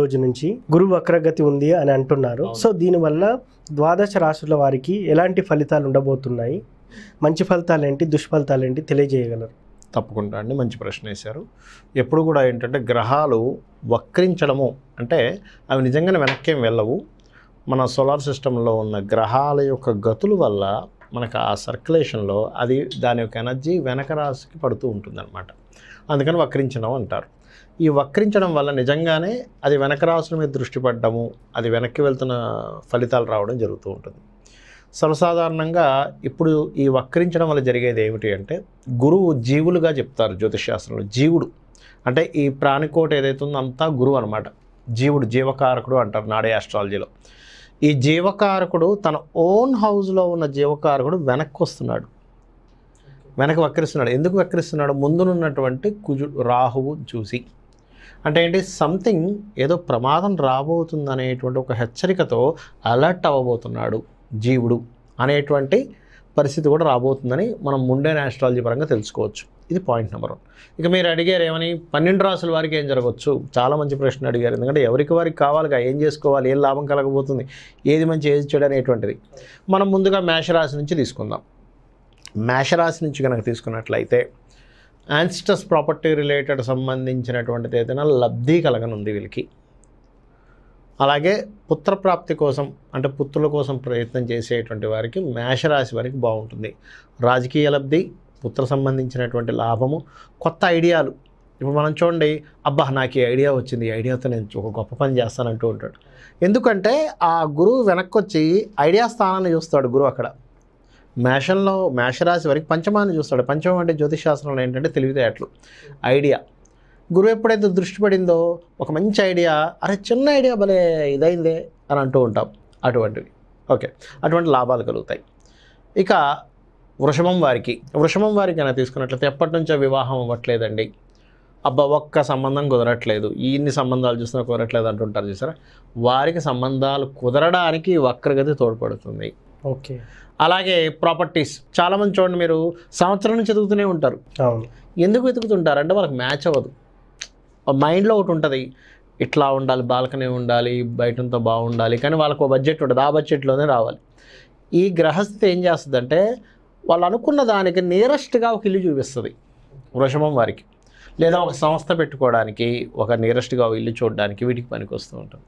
రోజు నుంచి గురు వక్రగతి ఉంది అని అంటున్నారు అవును. సో దీనివల్ల ద్వాదశ రాశుల వారికి ఎలాంటి ఫలితాలు ఉండబోతున్నాయి మంచి ఫలితాలు ఏంటి దుష్ఫలితాలు ఏంటి తెలియజేయగలరు తప్పకుండా అండి మంచి ప్రశ్న వేశారు ఎప్పుడు కూడా ఏంటంటే గ్రహాలు వక్రించడము అంటే అవి నిజంగానే వెనక్కేం వెళ్ళవు మన సోలార్ సిస్టంలో ఉన్న గ్రహాల యొక్క గతుల వల్ల మనకు ఆ సర్క్యులేషన్లో అది దాని యొక్క ఎనర్జీ వెనక రాశికి పడుతూ ఉంటుందన్నమాట అందుకని వక్రించడం అంటారు ఈ వక్రించడం వల్ల నిజంగానే అది వెనక రాశుల మీద దృష్టి పడ్డము అది వెనక్కి వెళ్తున్న ఫలితాలు రావడం జరుగుతూ ఉంటుంది సర్వసాధారణంగా ఇప్పుడు ఈ వక్రించడం వల్ల జరిగేది ఏమిటి అంటే గురువు జీవులుగా చెప్తారు జ్యోతిష్ శాస్త్రంలో జీవుడు అంటే ఈ ప్రాణికోట ఏదైతే ఉందో అంతా గురువు అనమాట జీవుడు జీవకారకుడు అంటారు నాడే ఆస్ట్రాలజీలో ఈ జీవకారకుడు తన ఓన్ హౌస్లో ఉన్న జీవకారకుడు వెనక్కి వస్తున్నాడు వెనక్కి వక్రిస్తున్నాడు ఎందుకు వక్రిస్తున్నాడు ముందునున్నటువంటి కుజు రాహువు చూసి అంటే ఏంటి సంథింగ్ ఏదో ప్రమాదం రాబోతుంది అనేటువంటి ఒక హెచ్చరికతో అలర్ట్ అవ్వబోతున్నాడు జీవుడు అనేటువంటి పరిస్థితి కూడా రాబోతుందని మనం ముండే ఆస్ట్రాలజీ పరంగా తెలుసుకోవచ్చు ఇది పాయింట్ నెంబర్ వన్ ఇక మీరు అడిగారు ఏమని పన్నెండు రాసుల వారికి ఏం జరగవచ్చు చాలా మంచి ప్రశ్న అడిగారు ఎందుకంటే ఎవరికి వారికి కావాలిగా ఏం చేసుకోవాలి ఏం లాభం కలగబోతుంది ఏది మంచి ఏది చెడు అనేటువంటిది మనం ముందుగా మేషరాశి నుంచి తీసుకుందాం మేషరాశి నుంచి కనుక తీసుకున్నట్లయితే యాన్స్టస్ ప్రాపర్టీ రిలేటెడ్ సంబంధించినటువంటిది ఏదైనా లబ్ధి కలగనుంది వీళ్ళకి అలాగే పుత్రప్రాప్తి కోసం అంటే పుత్రుల కోసం ప్రయత్నం చేసేటువంటి వారికి మేషరాశి వారికి బాగుంటుంది రాజకీయ లబ్ధి పుత్ర సంబంధించినటువంటి లాభము కొత్త ఐడియాలు ఇప్పుడు మనం చూడండి అబ్బా నాకు ఈ ఐడియా వచ్చింది ఈ ఐడియాతో నేను ఒక గొప్ప పని చేస్తానంటూ ఉంటాడు ఎందుకంటే ఆ గురువు వెనక్కి వచ్చి ఐడియా స్థానాన్ని చూస్తాడు గురువు అక్కడ మేషంలో మేషరాశి వరకు పంచమాన్ని చూస్తాడు పంచమం అంటే జ్యోతిష్ శాస్త్రంలో ఏంటంటే తెలివితేటలు ఐడియా గురువు ఎప్పుడైతే దృష్టి పడిందో ఒక మంచి ఐడియా అరే చిన్న ఐడియా భలే ఇదైందే అని అంటూ ఉంటాం అటువంటివి ఓకే అటువంటి లాభాలు కలుగుతాయి ఇక వృషభం వారికి వృషభం వారికి కనుక తీసుకున్నట్లయితే ఎప్పటి నుంచో వివాహం అవ్వట్లేదండి అబ్బా ఒక్క సంబంధం కుదరట్లేదు ఇన్ని సంబంధాలు చూసినా కుదరట్లేదు అంటుంటారు చూసారా వారికి సంబంధాలు కుదరడానికి ఈ వక్రగతి తోడ్పడుతుంది ఓకే అలాగే ప్రాపర్టీస్ చాలామంది చూడండి మీరు సంవత్సరం నుంచి చదువుతూనే ఉంటారు అవును ఎందుకు వెతుకుతుంటారు అంటే వాళ్ళకి మ్యాచ్ అవ్వదు మైండ్లో ఒకటి ఉంటుంది ఇట్లా ఉండాలి బాల్కనీ ఉండాలి బయటంతా బాగుండాలి కానీ వాళ్ళకు ఒక బడ్జెట్ ఉంటుంది ఆ బడ్జెట్లోనే రావాలి ఈ గ్రహస్థితి ఏం చేస్తుందంటే వాళ్ళు అనుకున్న దానికి నియరెస్ట్గా ఒక ఇల్లు చూపిస్తుంది వృషభం వారికి లేదా ఒక సంస్థ పెట్టుకోవడానికి ఒక నియరెస్ట్గా ఒక ఇల్లు చూడడానికి వీటికి పనికి వస్తూ ఉంటుంది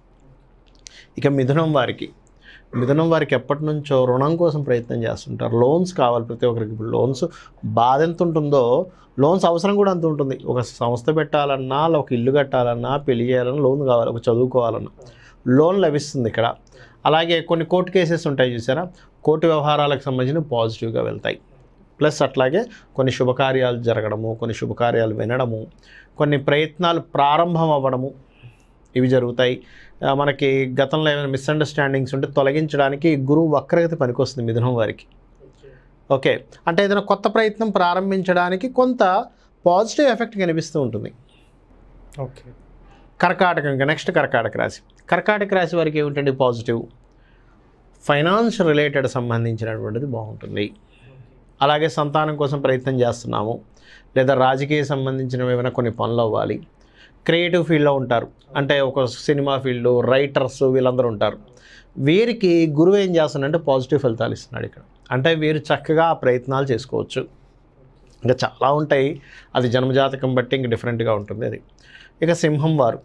ఇక మిథునం వారికి మిథునం వారికి ఎప్పటి నుంచో రుణం కోసం ప్రయత్నం చేస్తుంటారు లోన్స్ కావాలి ప్రతి ఒక్కరికి ఇప్పుడు లోన్స్ బాధ ఎంత ఉంటుందో లోన్స్ అవసరం కూడా అంత ఉంటుంది ఒక సంస్థ పెట్టాలన్నా ఒక ఇల్లు కట్టాలన్నా పెళ్లి చేయాలన్నా లోన్ కావాలి ఒక చదువుకోవాలన్నా లోన్ లభిస్తుంది ఇక్కడ అలాగే కొన్ని కోర్టు కేసెస్ ఉంటాయి చూసారా కోర్టు వ్యవహారాలకు సంబంధించిన పాజిటివ్గా వెళ్తాయి ప్లస్ అట్లాగే కొన్ని శుభకార్యాలు జరగడము కొన్ని శుభకార్యాలు వినడము కొన్ని ప్రయత్నాలు ప్రారంభం అవ్వడము ఇవి జరుగుతాయి ఆ, మనకి గతంలో ఏమైనా మిస్అండర్స్టాండింగ్స్ ఉంటే తొలగించడానికి గురువు వక్రగతి పనికొస్తుంది మిథునం వారికి ఓకే అంటే ఏదైనా కొత్త ప్రయత్నం ప్రారంభించడానికి కొంత పాజిటివ్ ఎఫెక్ట్ కనిపిస్తూ ఉంటుంది ఓకే కర్కాటకం ఇంకా నెక్స్ట్ కర్కాటక రాశి కర్కాటక రాశి వారికి ఏమిటండి పాజిటివ్ ఫైనాన్స్ రిలేటెడ్ సంబంధించినటువంటిది బాగుంటుంది అలాగే సంతానం కోసం ప్రయత్నం చేస్తున్నాము లేదా రాజకీయ సంబంధించినవి ఏమైనా కొన్ని పనులు అవ్వాలి క్రియేటివ్ ఫీల్డ్లో ఉంటారు అంటే ఒక సినిమా ఫీల్డ్ రైటర్స్ వీళ్ళందరూ ఉంటారు వీరికి గురువు ఏం చేస్తున్నాడంటే పాజిటివ్ ఫలితాలు ఇస్తున్నాడు ఇక్కడ అంటే వీరు చక్కగా ఆ ప్రయత్నాలు చేసుకోవచ్చు ఇంకా చాలా ఉంటాయి అది జన్మజాతకం బట్టి ఇంక డిఫరెంట్గా ఉంటుంది అది ఇక సింహం వారు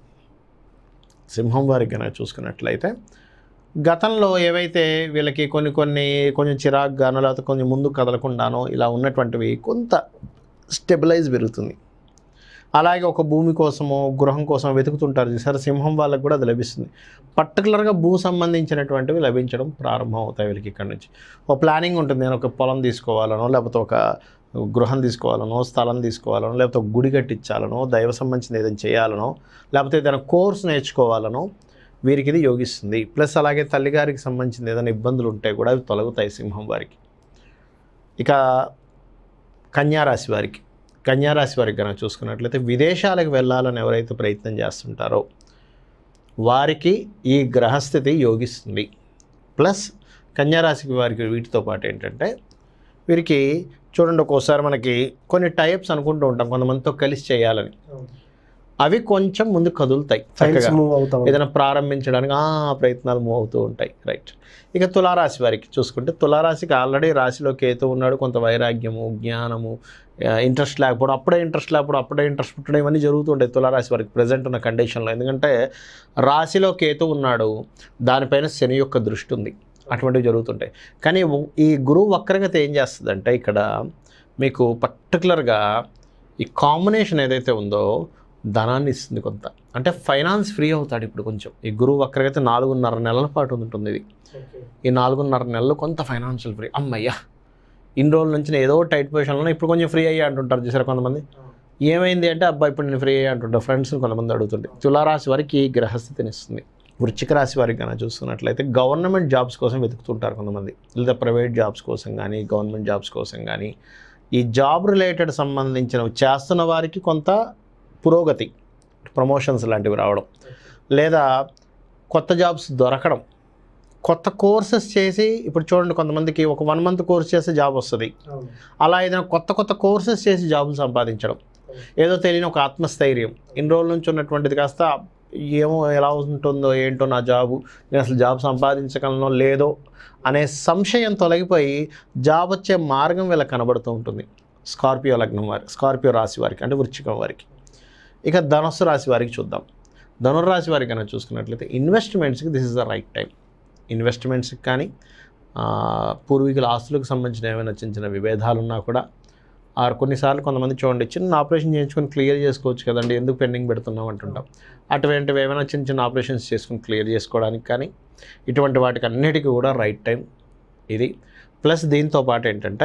సింహం వారికి కనుక చూసుకున్నట్లయితే గతంలో ఏవైతే వీళ్ళకి కొన్ని కొన్ని కొంచెం చిరాకుగానో లేకపోతే కొంచెం ముందు కదలకుండానో ఇలా ఉన్నటువంటివి కొంత స్టెబిలైజ్ పెరుగుతుంది అలాగే ఒక భూమి కోసమో గృహం కోసం వెతుకుతుంటారు చూసారు సింహం వాళ్ళకి కూడా అది లభిస్తుంది పర్టికులర్గా భూ సంబంధించినటువంటివి లభించడం ప్రారంభం అవుతాయి వీళ్ళకి ఇక్కడ నుంచి ఒక ప్లానింగ్ ఉంటుంది నేను ఒక పొలం తీసుకోవాలనో లేకపోతే ఒక గృహం తీసుకోవాలనో స్థలం తీసుకోవాలనో లేకపోతే ఒక గుడి కట్టించాలనో దైవ సంబంధించిన ఏదైనా చేయాలనో లేకపోతే ఏదైనా కోర్స్ నేర్చుకోవాలనో వీరికి ఇది యోగిస్తుంది ప్లస్ అలాగే తల్లిగారికి సంబంధించిన ఏదైనా ఇబ్బందులు ఉంటే కూడా అవి తొలగుతాయి సింహం వారికి ఇక కన్యారాశి వారికి కన్యారాశి వారికి కనుక చూసుకున్నట్లయితే విదేశాలకు వెళ్ళాలని ఎవరైతే ప్రయత్నం చేస్తుంటారో వారికి ఈ గ్రహస్థితి యోగిస్తుంది ప్లస్ కన్యారాశికి వారికి వీటితో పాటు ఏంటంటే వీరికి చూడండి ఒక్కోసారి మనకి కొన్ని టైప్స్ అనుకుంటూ ఉంటాం కొంతమందితో కలిసి చేయాలని అవి కొంచెం ముందు కదులుతాయి ఫైల్స్ చక్కగా మూవ్ అవుతా ఉంటాయి. ఏదైనా ప్రారంభించడానికి ఆ ప్రయత్నాలు మూవ్ అవుతూ ఉంటాయి రైట్ ఇక తులారాశి వారికి చూసుకుంటే తులారాశికి ఆల్రెడీ రాశిలో కేతు ఉన్నాడు కొంత వైరాగ్యము జ్ఞానము ఇంట్రెస్ట్ లేకపోవడం అప్పుడే ఇంట్రెస్ట్ లేకపోవడం అప్పుడే ఇంట్రెస్ట్ పుట్టడం ఇవన్నీ జరుగుతుంటాయి తులారాశి వారికి ప్రజెంట్ ఉన్న కండిషన్లో ఎందుకంటే రాశిలో కేతు ఉన్నాడు దానిపైన శని యొక్క దృష్టి ఉంది అటువంటివి జరుగుతుంటాయి కానీ ఉ- ఈ గురువు వక్రగత ఏం చేస్తుందంటే ఇక్కడ మీకు పర్టికులర్గా ఈ కాంబినేషన్ ఏదైతే ఉందో ధనాన్ని ఇస్తుంది కొంత అంటే ఫైనాన్స్ ఫ్రీ అవుతాడు ఇప్పుడు కొంచెం ఈ గురువు వక్రగతి నాలుగున్నర నెలల పాటు ఉంటుంది ఇది ఈ నాలుగున్నర నెలలు కొంత ఫైనాన్షియల్ ఫ్రీ అమ్మయ్యా ఇన్ని రోజుల నుంచి నేను ఏదో టైట్ పొజిషన్లో ఇప్పుడు కొంచెం ఫ్రీ అయ్యా అంటుంటారు చూసారు కొంతమంది ఏమైంది అంటే అబ్బా ఇప్పుడు నేను ఫ్రీ అయ్యా అంటుంటారు ఫ్రెండ్స్ని కొంతమంది అడుగుతుంటే తులారాశి వారికి ఈ గ్రహస్థితిని ఇస్తుంది వృశ్చిక రాశి వారికి కనుక చూస్తున్నట్లయితే గవర్నమెంట్ జాబ్స్ కోసం వెతుకుతుంటారు కొంతమంది లేదా ప్రైవేట్ జాబ్స్ కోసం కానీ గవర్నమెంట్ జాబ్స్ కోసం కానీ ఈ జాబ్ రిలేటెడ్ సంబంధించినవి చేస్తున్న వారికి కొంత పురోగతి ప్రమోషన్స్ లాంటివి రావడం లేదా కొత్త జాబ్స్ దొరకడం కొత్త కోర్సెస్ చేసి ఇప్పుడు చూడండి కొంతమందికి ఒక వన్ మంత్ కోర్స్ చేస్తే జాబ్ వస్తుంది అలా ఏదైనా కొత్త కొత్త కోర్సెస్ చేసి జాబులు సంపాదించడం ఏదో తెలియని ఒక ఆత్మస్థైర్యం ఇన్ని రోజుల నుంచి ఉన్నటువంటిది కాస్త ఏమో ఎలా ఉంటుందో ఏంటో నా జాబు నేను అసలు జాబ్ సంపాదించగలనో లేదో అనే సంశయం తొలగిపోయి జాబ్ వచ్చే మార్గం వీళ్ళకి కనబడుతూ ఉంటుంది స్కార్పియో లగ్నం వారి స్కార్పియో రాశి వారికి అంటే వృశ్చికం వారికి ఇక ధనుస్సు రాశి వారికి చూద్దాం ధనుర్రాశి వారికి కనుక చూసుకున్నట్లయితే ఇన్వెస్ట్మెంట్స్కి this is the right time ఇన్వెస్ట్మెంట్స్కి కానీ ఆ, పూర్వీకుల ఆస్తులకు సంబంధించిన ఏమైనా చిన్న చిన్న విభేదాలు ఉన్నా కూడా ఆరు కొన్నిసార్లు కొంతమంది చూడండి చిన్న ఆపరేషన్ చేయించుకొని క్లియర్ చేసుకోవచ్చు కదండి ఎందుకు పెండింగ్ పెడుతున్నాం అంటుంటాం అటువంటివి ఏమైనా చిన్న చిన్న ఆపరేషన్స్ చేసుకొని క్లియర్ చేసుకోవడానికి కానీ ఇటువంటి వాటికి అన్నిటికీ కూడా రైట్ టైం ఇది ప్లస్ దీంతో పాటు ఏంటంటే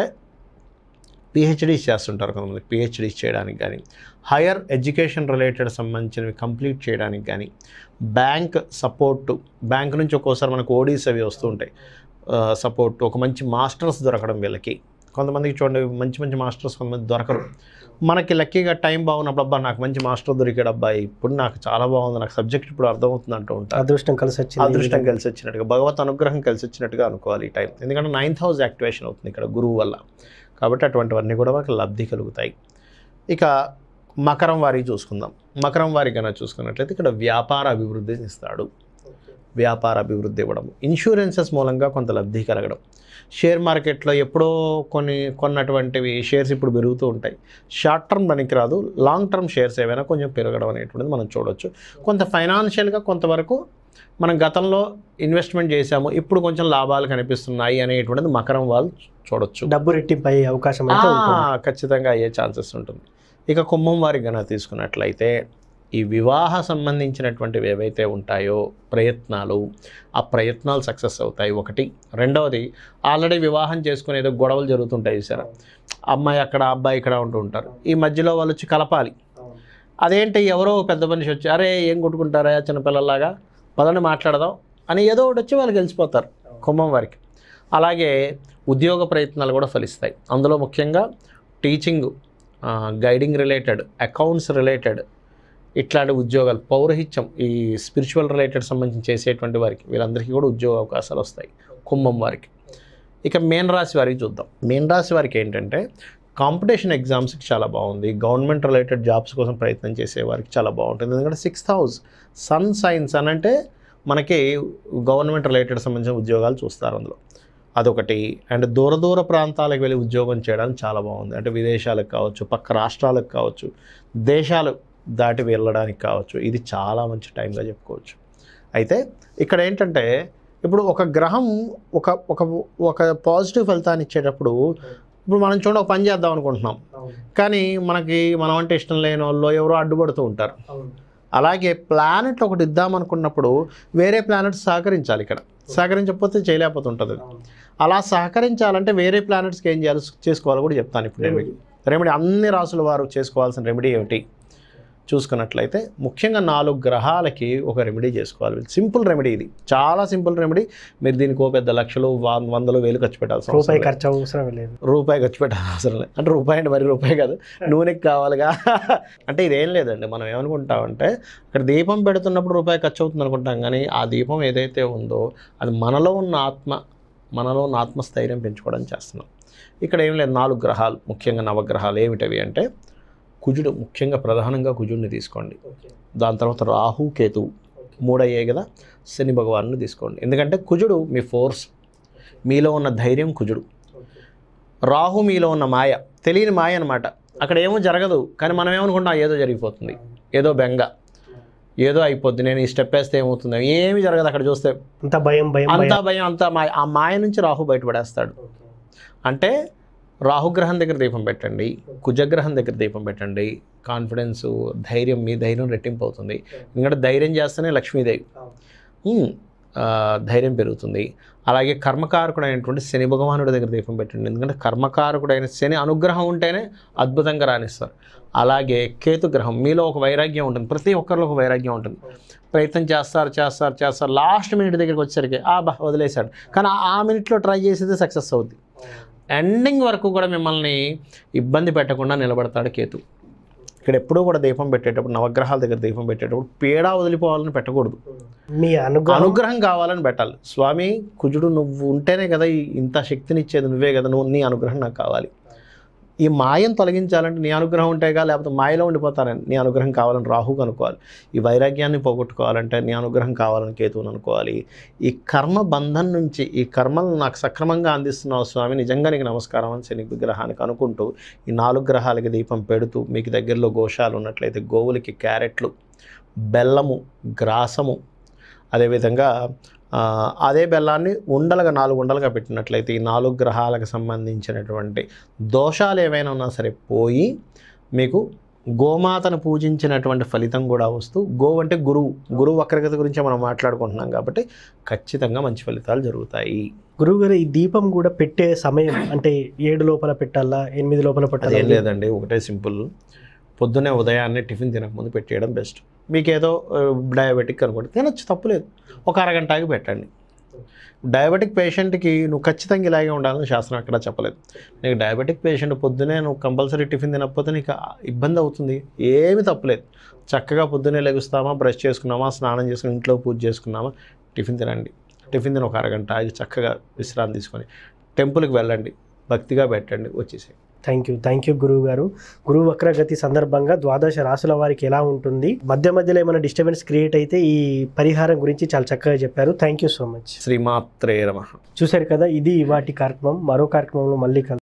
పిహెచ్డీస్ చేస్తుంటారు కొంతమంది పిహెచ్డీస్ చేయడానికి కానీ హయ్యర్ ఎడ్యుకేషన్ రిలేటెడ్ సంబంధించినవి కంప్లీట్ చేయడానికి కానీ బ్యాంక్ సపోర్టు బ్యాంక్ నుంచి ఒక్కోసారి మనకు ఓడీస్ అవి వస్తూ ఉంటాయి సపోర్ట్ ఒక మంచి మాస్టర్స్ దొరకడం వీళ్ళకి కొంతమందికి చూడండి మంచి మంచి మాస్టర్స్ కొంతమంది దొరకరు మనకి లక్కీగా టైం బాగున్నప్పుడు అబ్బా నాకు మంచి మాస్టర్ దొరికాడు అబ్బాయి ఇప్పుడు నాకు చాలా బాగుంది నాకు సబ్జెక్ట్ ఇప్పుడు అర్థమవుతుంది అంటూ ఉంటారు అదృష్టం కలిసి వచ్చింది అదృష్టం కలిసి వచ్చినట్టుగా భగవత్ అనుగ్రహం కలిసి వచ్చినట్టుగా అనుకోవాలి ఈ టైం ఎందుకంటే నైన్త్ హౌస్ యాక్టివేషన్ అవుతుంది ఇక్కడ గురువు వల్ల కాబట్టి అటువంటివన్నీ కూడా మనకు లబ్ధి కలుగుతాయి ఇక మకరం వారికి చూసుకుందాం మకరం వారికి కనుక చూసుకున్నట్లయితే ఇక్కడ వ్యాపార అభివృద్ధిని ఇస్తాడు వ్యాపార అభివృద్ధి ఇవ్వడం ఇన్సూరెన్సెస్ మూలంగా కొంత లబ్ధి కలగడం షేర్ మార్కెట్లో ఎప్పుడో కొన్ని కొన్నటువంటివి షేర్స్ ఇప్పుడు పెరుగుతూ ఉంటాయి షార్ట్ టర్మ్ పనికిరాదు లాంగ్ టర్మ్ షేర్స్ ఏవైనా కొంచెం పెరగడం అనేటువంటిది మనం చూడొచ్చు కొంత ఫైనాన్షియల్గా కొంతవరకు మనం గతంలో ఇన్వెస్ట్మెంట్ చేశాము ఇప్పుడు కొంచెం లాభాలు కనిపిస్తున్నాయి అనేటువంటిది మకరం వాళ్ళు చూడొచ్చు డబ్బు రెట్టింపు అయ్యే అవకాశం అయితే ఉంటుంది ఆ, ఖచ్చితంగా అయ్యే ఛాన్సెస్ ఉంటుంది ఇక కుంభం వారికి కనుక తీసుకున్నట్లయితే ఈ వివాహ సంబంధించినటువంటివి ఏవైతే ఉంటాయో ప్రయత్నాలు ఆ ప్రయత్నాలు సక్సెస్ అవుతాయి ఒకటి రెండవది ఆల్రెడీ వివాహం చేసుకుని ఏదో గొడవలు జరుగుతుంటాయి సార్ అమ్మాయి అక్కడ అబ్బాయి ఇక్కడ ఉంటూ ఉంటారు ఈ మధ్యలో వాళ్ళు వచ్చి కలపాలి అదేంటి ఎవరో పెద్ద మనిషి వచ్చి అరే ఏం కొట్టుకుంటారా చిన్నపిల్లలాగా పదని మాట్లాడదాం అని ఏదో ఒకటి వచ్చి వాళ్ళు గెలిచిపోతారు కుంభం వారికి అలాగే ఉద్యోగ ప్రయత్నాలు కూడా ఫలిస్తాయి అందులో ముఖ్యంగా teaching guiding related accounts related ఇట్లాంటి ఉద్యోగాలు పౌరహిత్యం ఈ స్పిరిచువల్ రిలేటెడ్ సంబంధించి చేసేటువంటి వారికి వీళ్ళందరికీ కూడా ఉద్యోగ అవకాశాలు వస్తాయి కుంభం వారికి ఇక మేన్ రాశి వారికి చూద్దాం మేన్ రాశి వారికి ఏంటంటే కాంపిటీషన్ ఎగ్జామ్స్కి చాలా బాగుంది గవర్నమెంట్ రిలేటెడ్ జాబ్స్ కోసం ప్రయత్నం చేసే వారికి చాలా బాగుంటుంది ఎందుకంటే సిక్స్త్ హౌస్ సన్ సైన్స్ అని అంటే మనకి గవర్నమెంట్ రిలేటెడ్ సంబంధించిన ఉద్యోగాలు చూస్తారు అందులో అదొకటి అండ్ దూర దూర ప్రాంతాలకు వెళ్ళి ఉద్యోగం చేయడానికి చాలా బాగుంది అంటే విదేశాలకు కావచ్చు పక్క రాష్ట్రాలకు కావచ్చు దేశాలు దాటి వెళ్ళడానికి కావచ్చు ఇది చాలా మంచి టైంగా చెప్పుకోవచ్చు అయితే ఇక్కడ ఏంటంటే ఇప్పుడు ఒక గ్రహం ఒక ఒక ఒక పాజిటివ్ ఫలితాన్ని ఇచ్చేటప్పుడు ఇప్పుడు మనం చూడండి ఒక పని చేద్దాం అనుకుంటున్నాం కానీ మనకి మనం అంటే ఇష్టం లేని వాళ్ళు ఎవరో అడ్డుపడుతూ ఉంటారు అలాగే ప్లానెట్ ఒకటి ఇద్దామనుకున్నప్పుడు వేరే ప్లానెట్స్ సహకరించాలి ఇక్కడ సహకరించకపోతే చేయలేకపోతుంటుంది అది. అలా సహకరించాలంటే వేరే ప్లానెట్స్కి ఏం చేయాలి చేసుకోవాలో కూడా చెప్తాను ఇప్పుడు నేను మీకు రెమెడీ అన్ని రాసుల వారు చేసుకోవాల్సిన రెమెడీ ఏమిటి చూసుకున్నట్లయితే ముఖ్యంగా నాలుగు గ్రహాలకి ఒక రెమెడీ చేసుకోవాలి సింపుల్ రెమెడీ ఇది చాలా సింపుల్ రెమెడీ మీరు దీనికి ఓ పెద్ద లక్షలు వ- వందలు వేలు ఖర్చు పెట్టాల్సిన అవసరం రూపాయి లేదు. ఖర్చు అవసరం లేదు రూపాయి ఖర్చు పెట్టాల్సిన అవసరం లేదు అంటే రూపాయి అంటే మరి రూపాయి కాదు నూనెకి కావాలిగా అంటే ఇదేం లేదండి మనం ఏమనుకుంటామంటే ఇక్కడ దీపం పెడుతున్నప్పుడు రూపాయి ఖర్చు అవుతుంది అనుకుంటాం కానీ ఆ దీపం ఏదైతే ఉందో అది మనలో ఉన్న ఆత్మ మనలో ఉన్న ఆత్మస్థైర్యం పెంచుకోవడం చేస్తున్నాం ఇక్కడ ఏం లేదు నాలుగు గ్రహాలు ముఖ్యంగా నవగ్రహాలు ఏమిటవి అంటే కుజుడు ముఖ్యంగా ప్రధానంగా కుజుడిని తీసుకోండి దాని తర్వాత రాహు కేతువు మూడు అయ్యాయి కదా శని భగవాన్ని తీసుకోండి ఎందుకంటే కుజుడు మీ ఫోర్స్ మీలో ఉన్న ధైర్యం కుజుడు రాహు మీలో ఉన్న మాయ తెలియని మాయ అనమాట అక్కడ ఏమో జరగదు కానీ మనం ఏమనుకుంటాం ఏదో జరిగిపోతుంది ఏదో బెంగ ఏదో అయిపోద్ది నేను ఈ స్టెప్ వేస్తే ఏమవుతుంది ఏమీ జరగదు అక్కడ చూస్తే అంత భయం భయం అంతా భయం అంతా మాయ ఆ మాయ నుంచి రాహు బయటపడేస్తాడు అంటే రాహుగ్రహం దగ్గర దీపం పెట్టండి కుజగ్రహం దగ్గర దీపం పెట్టండి కాన్ఫిడెన్స్ ధైర్యం మీ ధైర్యం రెట్టింపు అవుతుంది ఎందుకంటే ధైర్యం చేస్తేనే లక్ష్మీదేవి ఉమ్, ఆ, ధైర్యం పెరుగుతుంది అలాగే కర్మకారకుడైనటువంటి శని భగవానుడి దగ్గర దీపం పెట్టండి ఎందుకంటే కర్మకారకుడైన శని అనుగ్రహం ఉంటేనే అద్భుతంగా రాణిస్తారు అలాగే కేతుగ్రహం మీలో ఒక వైరాగ్యం ఉంటుంది ప్రతి ఒక్కరిలో ఒక వైరాగ్యం ఉంటుంది ప్రయత్నం చేస్తారు చేస్తారు చేస్తారు లాస్ట్ మినిట్ దగ్గరికి వచ్చేసరికి ఆ బా వదిలేశాడు కానీ ఆ- ఆ మినిట్లో ట్రై చేసేది సక్సెస్ అవుద్ది ఎండింగ్ వరకు కూడా మిమ్మల్ని ఇబ్బంది పెట్టకుండా నిలబడతాడు కేతు ఇక్కడ ఎప్పుడూ కూడా దీపం పెట్టేటప్పుడు నవగ్రహాల దగ్గర దీపం పెట్టేటప్పుడు పీడ వదిలిపోవాలని పెట్టకూడదు మీ అనుగ్రహం అనుగ్రహం కావాలని పెట్టాలి స్వామి కుజుడు నువ్వు ఉంటేనే కదా ఈ ఇంత శక్తినిచ్చేది నువ్వే కదా నువ్వు నీ అనుగ్రహం నాకు కావాలి ఈ మాయను తొలగించాలంటే నీ అనుగ్రహం ఉంటేగా లేకపోతే మాయలో ఉండిపోతానని నీ అనుగ్రహం కావాలని రాహుకు అనుకోవాలి ఈ వైరాగ్యాన్ని పోగొట్టుకోవాలంటే నీ అనుగ్రహం కావాలని కేతువుని అనుకోవాలి ఈ కర్మ బంధం నుంచి ఈ కర్మలను నాకు సక్రమంగా అందిస్తున్నావు స్వామి నిజంగా నీకు నమస్కారం అని శని విగ్రహానికి అనుకుంటూ ఈ నాలుగు గ్రహాలకి దీపం పెడుతూ మీకు దగ్గరలో గోశాలు ఉన్నట్లయితే గోవులకి క్యారెట్లు బెల్లము గ్రాసము అదేవిధంగా ఆ, అదే బెల్లాన్ని ఉండలుగా నాలుగు ఉండలుగా పెట్టినట్లయితే ఈ నాలుగు గ్రహాలకు సంబంధించినటువంటి దోషాలు ఏవైనా ఉన్నా సరే పోయి మీకు గోమాతను పూజించినటువంటి ఫలితం కూడా వస్తూ గో అంటే గురువు గురువు వక్రగతి గురించి మనం మాట్లాడుకుంటున్నాం కాబట్టి ఖచ్చితంగా మంచి ఫలితాలు జరుగుతాయి గురువుగారు ఈ దీపం కూడా పెట్టే సమయం అంటే ఏడు లోపల పెట్టాలా ఎనిమిది లోపల పెట్టాలా అదేం లేదండి ఒకటే సింపుల్ పొద్దున్నే ఉదయాన్నే టిఫిన్ తినకముందు పెట్టేయడం బెస్ట్ మీకు ఏదో డయాబెటిక్ అనుకోండి తినొచ్చు తప్పులేదు ఒక అరగంట ఆగి పెట్టండి డయాబెటిక్ పేషెంట్కి నువ్వు ఖచ్చితంగా ఇలాగే ఉండాలని శాస్త్రం ఎక్కడా చెప్పలేదు నీకు డయాబెటిక్ పేషెంట్ పొద్దునే నువ్వు కంపల్సరీ టిఫిన్ తినకపోతే నీకు ఇబ్బంది అవుతుంది ఏమీ తప్పులేదు చక్కగా పొద్దునే లెగుస్తామా బ్రష్ చేసుకున్నామా స్నానం చేసుకుని ఇంట్లో పూజ చేసుకున్నామా టిఫిన్ తినండి టిఫిన్ తిని ఒక అరగంట ఆగి చక్కగా విశ్రాంతి తీసుకొని టెంపుల్కి వెళ్ళండి భక్తిగా పెట్టండి వచ్చేసి థ్యాంక్ యూ థ్యాంక్ యూ గురువు గారు గురువు వక్రగతి సందర్భంగా ద్వాదశ రాసుల వారికి ఎలా ఉంటుంది మధ్య మధ్యలో ఏమైనా డిస్టర్బెన్స్ క్రియేట్ అయితే ఈ పరిహారం గురించి చాలా చక్కగా చెప్పారు థ్యాంక్ యూ సో మచ్ శ్రీమాత్రే నమ చూశారు కదా ఇది వాటి కార్యక్రమం మరో కార్యక్రమంలో మళ్ళీ కలుద్దాం